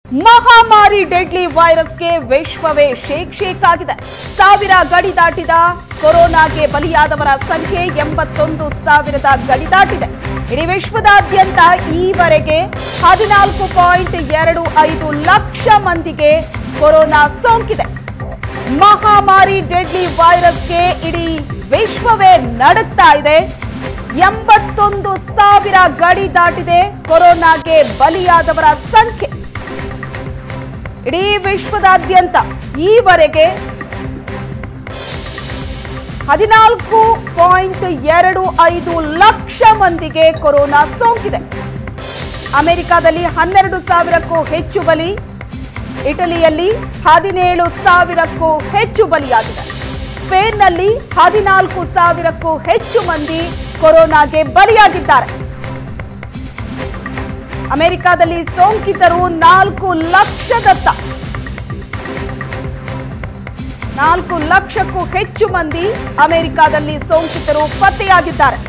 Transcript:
ಮಹಾಮಾರಿ ಡೆಡ್ಲಿ ವೈರಸ್ಗೆ ವಿಶ್ವವೇ shake shake ಆಗಿದೆ ಸಾವಿರ ಗಡಿ ದಾಟಿದ ಕೊರೋನಾಗೆ ಬಲಿಯಾದವರ ಸಂಖ್ಯೆ ಎಂಬತ್ತೊಂದು ಸಾವಿರದ ಗಡಿ ದಾಟಿದೆ ಇಡೀ ವಿಶ್ವದಾದ್ಯಂತ ಈವರೆಗೆ ಹದಿನಾಲ್ಕು ಪಾಯಿಂಟ್ ಎರಡು ಐದು ಲಕ್ಷ ಮಂದಿಗೆ ಕೊರೋನಾ ಸೋಂಕಿದೆ ಮಹಾಮಾರಿ ಡೆಡ್ಲಿ ವೈರಸ್ಗೆ ಇಡೀ ವಿಶ್ವವೇ ನಡುತ್ತಾ ಇದೆ ಎಂಬತ್ತೊಂದು ಸಾವಿರ ಗಡಿ ದಾಟಿದೆ ಕೊರೋನಾಗೆ ಬಲಿಯಾದವರ ಸಂಖ್ಯೆ ಇಡೀ ವಿಶ್ವದಾದ್ಯಂತ ಈವರೆಗೆ ಹದಿನಾಲ್ಕು ಪಾಯಿಂಟ್ ಎರಡು ಐದು ಲಕ್ಷ ಮಂದಿಗೆ ಕೊರೋನಾ ಸೋಂಕಿದೆ ಅಮೆರಿಕದಲ್ಲಿ ಹನ್ನೆರಡು ಸಾವಿರಕ್ಕೂ ಹೆಚ್ಚು ಬಲಿ ಇಟಲಿಯಲ್ಲಿ ಹದಿನೇಳು ಸಾವಿರಕ್ಕೂ ಹೆಚ್ಚು ಬಲಿಯಾಗಿದೆ ಸ್ಪೇನ್ನಲ್ಲಿ ಹದಿನಾಲ್ಕು ಸಾವಿರಕ್ಕೂ ಹೆಚ್ಚು ಮಂದಿ ಕೊರೋನಾಗೆ ಬಲಿಯಾಗಿದ್ದಾರೆ ಅಮೆರಿಕದಲ್ಲಿ ಸೋಂಕಿತರು ನಾಲ್ಕು ಲಕ್ಷದತ್ತ ನಾಲ್ಕು ಲಕ್ಷಕ್ಕೂ ಹೆಚ್ಚು ಮಂದಿ ಅಮೆರಿಕದಲ್ಲಿ ಸೋಂಕಿತರು ಪತ್ತೆಯಾಗಿದ್ದಾರೆ